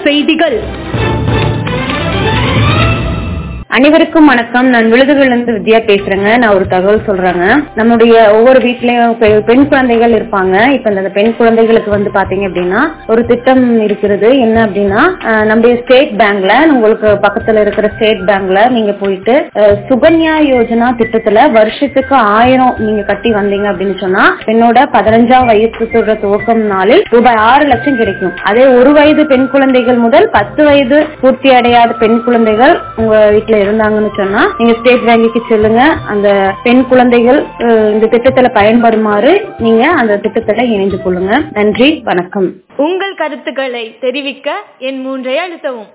செய்திகள் அனைவருக்கும் வணக்கம் நான் விழுதுகள்ல இருந்து வித்யா பேசுறேங்க நான் ஒரு தகவல் சொல்றேங்க நம்முடைய ஒவ்வொரு வீட்லயும் பெ- பெண் குழந்தைகள் இருப்பாங்க இப்ப இந்த பெண் குழந்தைகளுக்கு வந்து பாத்தீங்க அப்படின்னா ஒரு திட்டம் இருக்கிறது என்ன அப்படின்னா அஹ், நம்முடைய ஸ்டேட் பேங்க்ல உங்களுக்கு பக்கத்துல இருக்கிற ஸ்டேட் பேங்க்ல நீங்க போயிட்டு அஹ், சுகன்யா யோஜனா திட்டத்துல வருஷத்துக்கு ஆயிரம் நீங்க கட்டி வந்தீங்க அப்படின்னு சொன்னா என்னோட பதினஞ்சாம் வயசுக்கு துவக்கம் நாளில் ரூபாய் ஆறு லட்சம் கிடைக்கும் அதே ஒரு வயது பெண் குழந்தைகள் முதல் பத்து வயது பூர்த்தி அடையாத பெண் குழந்தைகள் உங்க வீட்டுல இருந்தாங்கன்னு சொன்னா நீங்க ஸ்டேட் வங்கிக்கு செல்லுங்க அந்த பெண் குழந்தைகள் அஹ், இந்த திட்டத்துல பயன்படுமாறு நீங்க அந்த திட்டத்துல இணைந்து கொள்ளுங்க நன்றி வணக்கம் உங்கள் கருத்துக்களை தெரிவிக்க என் மூன்றை அழுத்தவும்